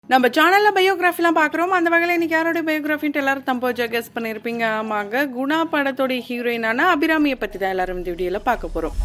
நம்ம சேனல்ல பயோகிராஃபிலாம் பார்க்குறோம் அந்த வகையில் இன்னைக்கு யாரோட பயோகிராஃபின்ட்டு எல்லாரும் தம்போஜா கெஸ் பண்ணியிருப்பீங்க ஆமாங்க குணா படத்தோட ஹீரோயினான அபிராமியை பற்றி தான் எல்லாரும் இந்த வீடியோவில் பார்க்க போகிறோம்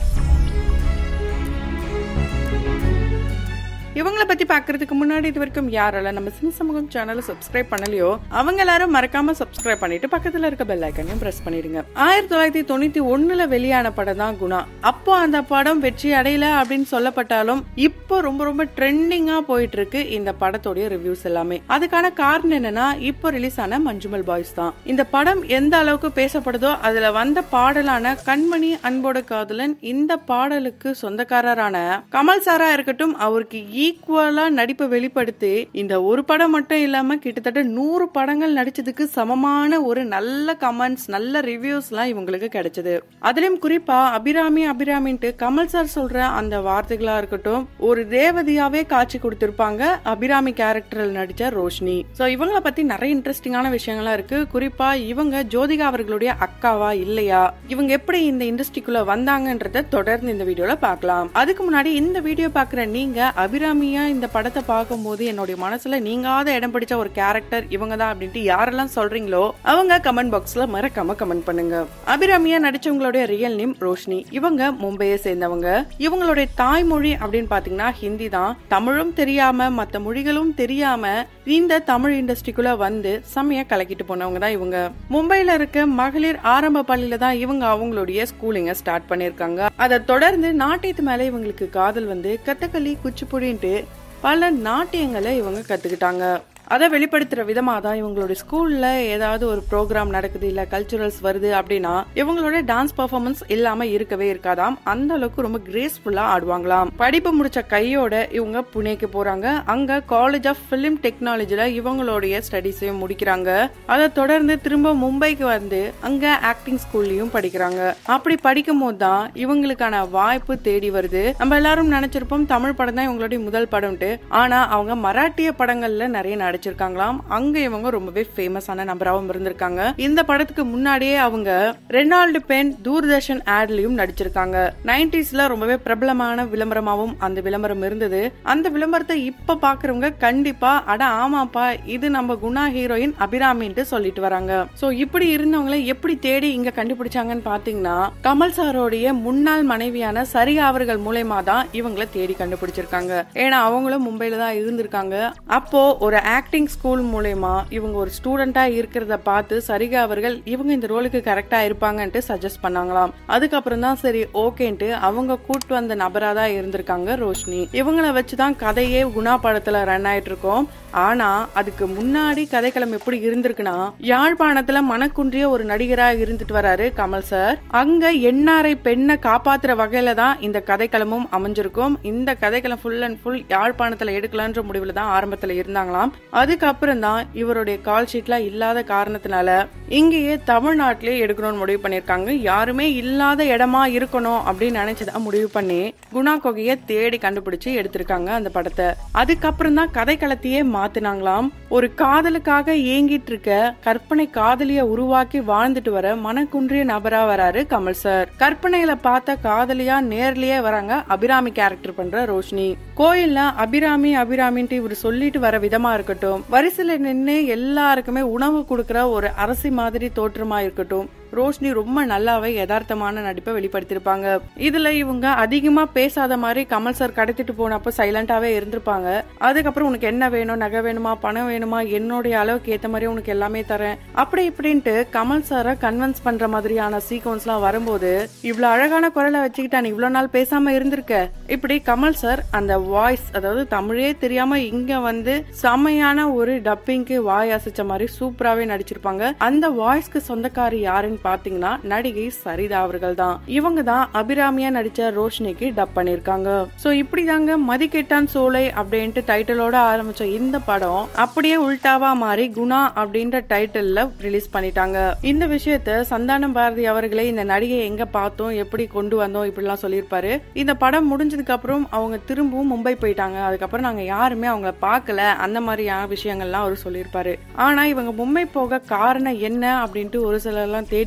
இவங்கள பத்தி பாக்குறதுக்கு முன்னாடி இது வரைக்கும் யாரெல்லாம் நம்ம சின்ன சமூகம் சேனலை சப்ஸ்கிரைப் பண்ணலையோ அவங்க எல்லாரும் மறக்காம சப்ஸ்கிரைப் பண்ணிட்டு பக்கத்துல இருக்க பெல் ஐக்கனையும் பிரஸ் பண்ணிடுங்க ஆயிரத்தி தொள்ளாயிரத்தி தொண்ணூத்தி ஒண்ணுல வெளியான படம் தான் குணா அப்போ அந்த படம் வெற்றி அடையல அப்படின்னு சொல்லப்பட்டாலும் இப்போ ரொம்ப ரொம்ப ட்ரெண்டிங்கா போயிட்டு இருக்கு இந்த படத்தோடைய ரிவ்யூஸ் எல்லாமே அதுக்கான காரணம் என்னன்னா இப்போ ரிலீஸ் ஆன மஞ்சுமல் பாய்ஸ் தான் இந்த படம் எந்த அளவுக்கு பேசப்படுதோ அதுல வந்த பாடலான கண்மணி அன்போட காதலன் இந்த பாடலுக்கு சொந்தக்காரரான கமல் சாரா இருக்கட்டும் அவருக்கு ஈக்குவலா நடிப்பை வெளிப்படுத்தி இந்த ஒரு படம் மட்டும் இல்லாம கிட்டத்தட்ட நூறு படங்கள் நடிச்சதுக்கு சமமான ஒரு நல்ல கமெண்ட்ஸ் நல்ல ரிவ்யூஸ் எல்லாம் இவங்களுக்கு கிடைச்சது அதுலயும் குறிப்பா அபிராமி அபிராமின்ட்டு கமல் சார் சொல்ற அந்த வார்த்தைகளா இருக்கட்டும் ஒரு தேவதையாவே காட்சி கொடுத்திருப்பாங்க அபிராமி கேரக்டரில் நடிச்ச ரோஷினி சோ இவங்கள பத்தி நிறைய இன்ட்ரெஸ்டிங்கான விஷயங்கள்லாம் இருக்கு குறிப்பா இவங்க ஜோதிகா அவர்களுடைய அக்காவா இல்லையா இவங்க எப்படி இந்த இண்டஸ்ட்ரிக்குள்ள வந்தாங்கன்றத தொடர்ந்து இந்த வீடியோல பார்க்கலாம் அதுக்கு முன்னாடி இந்த வீடியோ பாக்குற நீங்க அபிராமியா இந்த படத்தை பார்க்கும்போது என்னுடைய மனசுல நீங்காத இடம் பிடிச்ச ஒரு கேரக்டர் இவங்க தான் அப்படின்ட்டு யாரெல்லாம் சொல்றீங்களோ அவங்க கமெண்ட் பாக்ஸ்ல மறக்காம கமெண்ட் பண்ணுங்க அபிராமியா நடிச்சவங்களுடைய ரியல் நேம் ரோஷினி இவங்க மும்பையை சேர்ந்தவங்க இவங்களுடைய தாய்மொழி அப்படின்னு பாத்தீங்கன்னா ஹிந்தி தான் தமிழும் தெரியாம மத்த மொழிகளும் தெரியாம இந்த தமிழ் இண்டஸ்ட்ரிக்குள்ள வந்து செம்மையா கலக்கிட்டு போனவங்க தான் இவங்க மும்பைல இருக்க மகளிர் ஆரம்ப பள்ளியில தான் இவங்க அவங்களுடைய ஸ்கூலிங்க ஸ்டார்ட் பண்ணிருக்காங்க அதை தொடர்ந்து நாட்டியத்து மேல இவங்களுக்கு காதல் வந்து கத்தகளி குச்சிப்புடின்ட்டு பல நாட்டியங்களை இவங்க கத்துக்கிட்டாங்க அதை வெளிப்படுத்துற விதமா தான் இவங்களுடைய ஸ்கூல்ல ஏதாவது ஒரு ப்ரோக்ராம் நடக்குது இல்ல கல்ச்சுரல்ஸ் வருது அப்படின்னா இவங்களோட டான்ஸ் பர்ஃபார்மன்ஸ் இல்லாம இருக்கவே இருக்காதாம் அந்த அளவுக்கு ரொம்ப கிரேஸ்ஃபுல்லா ஆடுவாங்களாம் படிப்பு முடிச்ச கையோட இவங்க புனேக்கு போறாங்க அங்க காலேஜ் ஆஃப் பிலிம் டெக்னாலஜில இவங்களுடைய ஸ்டடிஸையும் முடிக்கிறாங்க அதை தொடர்ந்து திரும்ப மும்பைக்கு வந்து அங்க ஆக்டிங் ஸ்கூல்லயும் படிக்கிறாங்க அப்படி படிக்கும் போது தான் இவங்களுக்கான வாய்ப்பு தேடி வருது நம்ம எல்லாரும் நினைச்சிருப்போம் தமிழ் படம் தான் இவங்களுடைய முதல் படம்ட்டு ஆனா அவங்க மராட்டிய படங்கள்ல நிறைய நடிச்சு நடிச்சிருக்காங்களாம் அங்க இவங்க ரொம்பவே ஃபேமஸான நபராகவும் இருந்திருக்காங்க இந்த படத்துக்கு முன்னாடியே அவங்க ரெனால்டு பென் தூர்தர்ஷன் ஆட்லயும் நடிச்சிருக்காங்க நைன்டிஸ்ல ரொம்பவே பிரபலமான விளம்பரமாவும் அந்த விளம்பரம் இருந்தது அந்த விளம்பரத்தை இப்ப பாக்குறவங்க கண்டிப்பா அட ஆமாப்பா இது நம்ம குணா ஹீரோயின் அபிராமின்ட்டு சொல்லிட்டு வராங்க சோ இப்படி இருந்தவங்களை எப்படி தேடி இங்க கண்டுபிடிச்சாங்கன்னு பாத்தீங்கன்னா கமல் சாரோடைய முன்னாள் மனைவியான சரிகா அவர்கள் மூலயமா தான் இவங்களை தேடி கண்டுபிடிச்சிருக்காங்க ஏன்னா அவங்களும் மும்பைல தான் இருந்திருக்காங்க அப்போ ஒரு ஆக்ட் ஆக்டிங் ஸ்கூல் மூலயமா இவங்க ஒரு ஸ்டூடெண்டா இருக்கிறத பார்த்து சரிகா அவர்கள் இவங்க இந்த ரோலுக்கு கரெக்டா இருப்பாங்கன்ட்டு சஜஸ்ட் பண்ணாங்களாம் அதுக்கப்புறம் தான் சரி ஓகேன்ட்டு அவங்க கூட்டு வந்த நபரா தான் இருந்திருக்காங்க ரோஷினி இவங்கள வச்சுதான் கதையே குணா படத்துல ரன் ஆயிட்டு இருக்கோம் ஆனா அதுக்கு முன்னாடி கதைக்களம் எப்படி இருந்திருக்குன்னா யாழ்ப்பாணத்துல மனக்குன்றிய ஒரு நடிகரா இருந்துட்டு வராரு கமல் சார் அங்க என்ஆர்ஐ பெண்ணை காப்பாத்துற வகையில தான் இந்த கதைக்களமும் அமைஞ்சிருக்கும் இந்த கதைக்களம் ஃபுல் அண்ட் ஃபுல் யாழ்ப்பாணத்துல எடுக்கலான்ற முடிவுல தான் ஆரம்பத்துல இருந்தாங்களாம் அதுக்கப்புறம் தான் இவருடைய கால் ஷீட்ல இல்லாத காரணத்தினால இங்கேயே தமிழ்நாட்டிலே எடுக்கணும்னு முடிவு பண்ணிருக்காங்க யாருமே இல்லாத இடமா இருக்கணும் அப்படின்னு நினைச்சுதான் முடிவு பண்ணி குணா கொகைய தேடி கண்டுபிடிச்சு எடுத்திருக்காங்க அந்த படத்தை அதுக்கப்புறம் தான் கதைக்களத்தையே மாத்தினாங்களாம் ஒரு காதலுக்காக ஏங்கிட்டு இருக்க கற்பனை காதலிய உருவாக்கி வாழ்ந்துட்டு வர மனக்குன்றிய நபரா வராரு கமல் சார் கற்பனையில பார்த்த காதலியா நேர்லயே வராங்க அபிராமி கேரக்டர் பண்ற ரோஷினி கோயில்ல அபிராமி அபிராமின்ட்டு இவர் சொல்லிட்டு வர விதமா இருக்கட்டும் வரிசையில நின்று எல்லாருக்குமே உணவு கொடுக்கற ஒரு அரசி மாதிரி தோற்றமா இருக்கட்டும் ரோஷினி ரொம்ப நல்லாவே யதார்த்தமான நடிப்பை வெளிப்படுத்திருப்பாங்க இதுல இவங்க அதிகமா பேசாத மாதிரி கமல் சார் கடத்திட்டு போனப்ப சைலண்டாவே இருந்திருப்பாங்க அதுக்கப்புறம் உனக்கு என்ன வேணும் நகை வேணுமா பணம் வேணுமா என்னுடைய அளவுக்கு ஏத்த மாதிரி உனக்கு எல்லாமே தரேன் அப்படி இப்படின்ட்டு கமல் சாரை கன்வின்ஸ் பண்ற மாதிரியான சீக்வன்ஸ் எல்லாம் வரும்போது இவ்வளவு அழகான குரலை வச்சுக்கிட்டா நீ இவ்வளவு நாள் பேசாம இருந்திருக்க இப்படி கமல் சார் அந்த வாய்ஸ் அதாவது தமிழே தெரியாம இங்க வந்து செம்மையான ஒரு டப்பிங்க்கு வாய் அசைச்ச மாதிரி சூப்பராவே நடிச்சிருப்பாங்க அந்த வாய்ஸ்க்கு சொந்தக்காரி யாருன்னு பாத்தீங்கன்னா நடிகை சரிதா அவர்கள் தான் இவங்க தான் அபிராமியா நடிச்ச ரோஷினிக்கு டப் பண்ணிருக்காங்க சோ இப்படிதாங்க மதிக்கெட்டான் சோலை அப்படின்ட்டு டைட்டிலோட ஆரம்பிச்ச இந்த படம் அப்படியே உல்டாவா மாறி குணா அப்படின்ற டைட்டில்ல ரிலீஸ் பண்ணிட்டாங்க இந்த விஷயத்த சந்தானம் பாரதி அவர்களே இந்த நடிகை எங்க பார்த்தோம் எப்படி கொண்டு வந்தோம் இப்படிலாம் சொல்லியிருப்பாரு இந்த படம் முடிஞ்சதுக்கு அப்புறம் அவங்க திரும்பவும் மும்பை போயிட்டாங்க அதுக்கப்புறம் நாங்க யாருமே அவங்கள பார்க்கல அந்த மாதிரியான விஷயங்கள்லாம் அவர் சொல்லியிருப்பாரு ஆனா இவங்க மும்பை போக காரணம் என்ன அப்படின்ட்டு ஒரு சிலர்லாம் தேடி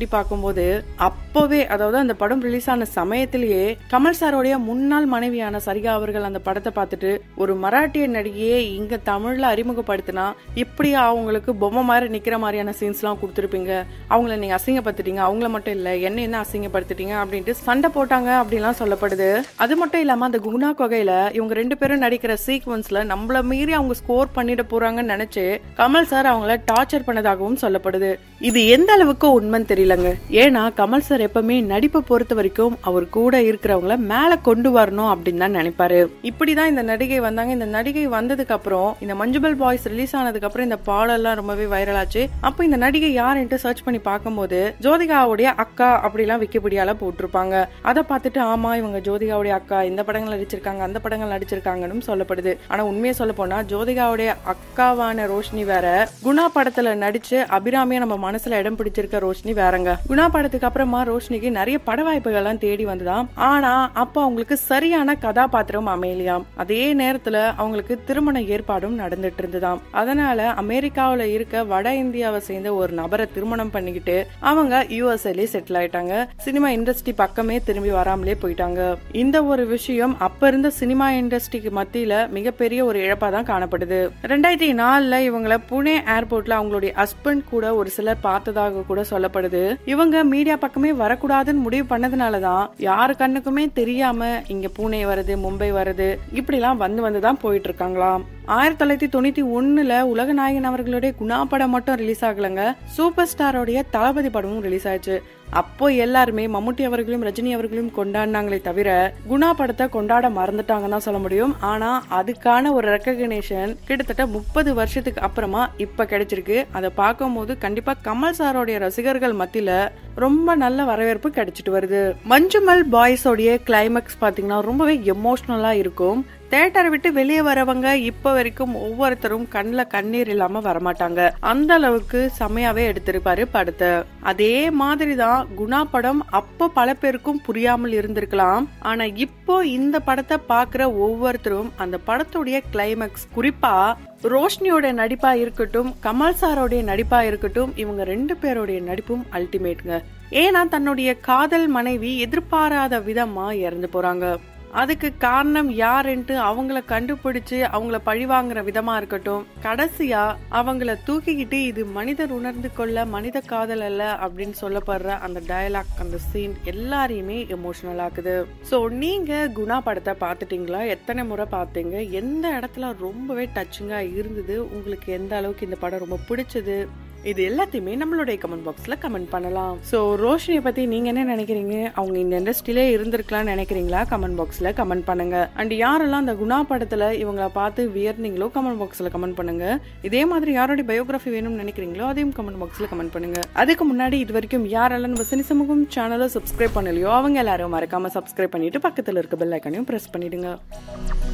தேடி பார்க்கும்போது அப்பவே அதாவது அந்த படம் ரிலீஸ் ஆன சமயத்திலேயே கமல் சாரோடைய முன்னாள் மனைவியான சரிகா அவர்கள் அந்த படத்தை பார்த்துட்டு ஒரு மராட்டிய நடிகையை இங்க தமிழ்ல அறிமுகப்படுத்தினா இப்படி அவங்களுக்கு பொம்மை மாதிரி நிக்கிற மாதிரியான சீன்ஸ் எல்லாம் கொடுத்துருப்பீங்க அவங்கள நீங்க அசிங்கப்படுத்திட்டீங்க அவங்கள மட்டும் இல்ல என்ன என்ன அசிங்கப்படுத்திட்டீங்க அப்படின்ட்டு சண்டை போட்டாங்க அப்படின்லாம் சொல்லப்படுது அது மட்டும் இல்லாம அந்த குணா கொகையில இவங்க ரெண்டு பேரும் நடிக்கிற சீக்வன்ஸ்ல நம்மள மீறி அவங்க ஸ்கோர் பண்ணிட போறாங்கன்னு நினைச்சு கமல் சார் அவங்கள டார்ச்சர் பண்ணதாகவும் சொல்லப்படுது இது எந்த அளவுக்கு உண்மைன்னு தெரியலங்க ஏன்னா கமல் சார் எப்பவுமே நடிப்பை பொறுத்த வரைக்கும் அவர் கூட இருக்கிறவங்கள மேல கொண்டு வரணும் அப்படின்னு தான் நினைப்பாரு இப்படிதான் இந்த நடிகை வந்தாங்க இந்த நடிகை வந்ததுக்கு அப்புறம் இந்த மஞ்சுபல் பாய்ஸ் ரிலீஸ் ஆனதுக்கு அப்புறம் இந்த பாடல்லாம் ரொம்பவே வைரல் ஆச்சு அப்போ இந்த நடிகை யாருன்ட்டு சர்ச் பண்ணி பார்க்கும்போது ஜோதிகாவுடைய அக்கா அப்படிலாம் விக்கிபீடியால போட்டிருப்பாங்க அதை பார்த்துட்டு ஆமா இவங்க ஜோதிகாவுடைய அக்கா இந்த படங்கள் நடிச்சிருக்காங்க அந்த படங்கள் நடிச்சிருக்காங்கன்னு சொல்லப்படுது ஆனா உண்மையை சொல்ல போனா ஜோதிகாவுடைய அக்காவான ரோஷினி வேற குணா படத்துல நடிச்சு அபிராமியா நம்ம மனசுல இடம் பிடிச்சிருக்க ரோஷினி வேறங்க குணா படத்துக்கு அப்புறமா ரோஷினிக்கு நிறைய பட வாய்ப்புகள்லாம் தேடி வந்ததாம் ஆனா அப்ப அவங்களுக்கு சரியான கதாபாத்திரம் அமையலையாம் அதே நேரத்துல அவங்களுக்கு திருமண ஏற்பாடும் நடந்துட்டு இருந்ததாம் அதனால அமெரிக்காவுல இருக்க வட இந்தியாவை சேர்ந்த ஒரு நபரை திருமணம் பண்ணிக்கிட்டு அவங்க யூஎஸ்ஏலே செட்டில் ஆயிட்டாங்க சினிமா இண்டஸ்ட்ரி பக்கமே திரும்பி வராமலே போயிட்டாங்க இந்த ஒரு விஷயம் அப்ப இருந்த சினிமா இண்டஸ்ட்ரிக்கு மத்தியில மிகப்பெரிய ஒரு இழப்பா தான் காணப்படுது ரெண்டாயிரத்தி நாலுல இவங்கள புனே ஏர்போர்ட்ல அவங்களுடைய ஹஸ்பண்ட் கூட ஒரு சிலர் பார்த்ததாக கூட சொல்லப்படுது இவங்க மீடியா பக்கமே வரக்கூடாதுன்னு முடிவு பண்ணதுனாலதான் யாரு கண்ணுக்குமே தெரியாம இங்க பூனே வருது மும்பை வருது இப்படிலாம் வந்து வந்து தான் போயிட்டு இருக்காங்களாம் ஆயிரத்தி தொள்ளாயிரத்தி தொண்ணூத்தி ஒண்ணுல உலக நாயகன் அவர்களுடைய குணா படம் மட்டும் ரிலீஸ் ஆகலங்க சூப்பர் ஸ்டாரோடைய தளபதி படமும் ரிலீஸ் ஆச்சு அப்போ எல்லாருமே மம்முட்டி அவர்களும் ரஜினி அவர்களும் கொண்டாடினாங்களே தவிர குணா படத்தை கொண்டாட மறந்துட்டாங்கன்னு தான் சொல்ல முடியும் ஆனா அதுக்கான ஒரு ரெக்கக்னேஷன் கிட்டத்தட்ட முப்பது வருஷத்துக்கு அப்புறமா இப்ப கிடைச்சிருக்கு அதை பார்க்கும்போது கண்டிப்பா கமல் சாரோடைய ரசிகர்கள் மத்தியில ரொம்ப நல்ல வரவேற்பு கிடைச்சிட்டு வருது மஞ்சுமல் பாய்ஸோடைய கிளைமேக்ஸ் பாத்தீங்கன்னா ரொம்பவே எமோஷனலா இருக்கும் தேட்டரை விட்டு வெளியே வரவங்க இப்ப வரைக்கும் ஒவ்வொருத்தரும் கண்ணுல கண்ணீர் இல்லாம வரமாட்டாங்க அந்த அளவுக்கு செமையாவே எடுத்திருப்பாரு படத்தை அதே மாதிரி தான் குணா படம் அப்போ பல பேருக்கும் புரியாமல் இருந்திருக்கலாம் ஆனா இப்போ இந்த படத்தை பாக்குற ஒவ்வொருத்தரும் அந்த படத்துடைய கிளைமேக்ஸ் குறிப்பா ரோஷினியோட நடிப்பா இருக்கட்டும் கமல் சாரோடைய நடிப்பா இருக்கட்டும் இவங்க ரெண்டு பேருடைய நடிப்பும் அல்டிமேட்ங்க ஏன்னா தன்னுடைய காதல் மனைவி எதிர்பாராத விதமா இறந்து போறாங்க அதுக்கு காரணம் யாருன்ட்டு அவங்கள கண்டுபிடிச்சு அவங்கள பழிவாங்குற விதமா இருக்கட்டும் கடைசியா அவங்கள தூக்கிக்கிட்டு இது மனிதர் உணர்ந்து கொள்ள மனித காதல் அல்ல அப்படின்னு சொல்லப்படுற அந்த டயலாக் அந்த சீன் எல்லாரையுமே எமோஷனல் ஆக்குது ஸோ நீங்க குணா படத்தை பார்த்துட்டீங்களா எத்தனை முறை பார்த்தீங்க எந்த இடத்துல ரொம்பவே டச்சிங்கா இருந்தது உங்களுக்கு எந்த அளவுக்கு இந்த படம் ரொம்ப பிடிச்சது இது எல்லாத்தையுமே நம்மளுடைய கமெண்ட் பாக்ஸ்ல கமெண்ட் பண்ணலாம் ஸோ ரோஷினியை பத்தி நீங்க என்ன நினைக்கிறீங்க அவங்க இந்த இண்டஸ்ட்ரியிலே இருந்திருக்கலாம்னு நினைக்கிறீங்களா கமெண்ட் பாக்ஸ்ல கமெண்ட் பண்ணுங்க அண்ட் யாரெல்லாம் அந்த குணா படத்துல இவங்கள பார்த்து வியர்ந்தீங்களோ கமெண்ட் பாக்ஸ்ல கமெண்ட் பண்ணுங்க இதே மாதிரி யாரோட பயோகிராஃபி வேணும்னு நினைக்கிறீங்களோ அதையும் கமெண்ட் பாக்ஸ்ல கமெண்ட் பண்ணுங்க அதுக்கு முன்னாடி இது வரைக்கும் யாரெல்லாம் நம்ம சினி சமூகம் சேனலை சப்ஸ்கிரைப் பண்ணலையோ அவங்க எல்லாரும் மறக்காம சப்ஸ்கிரைப் பண்ணிட்டு பக்கத்துல இருக்க பெல் ஐக்கனையும் பிரஸ் பண்ணிடுங்க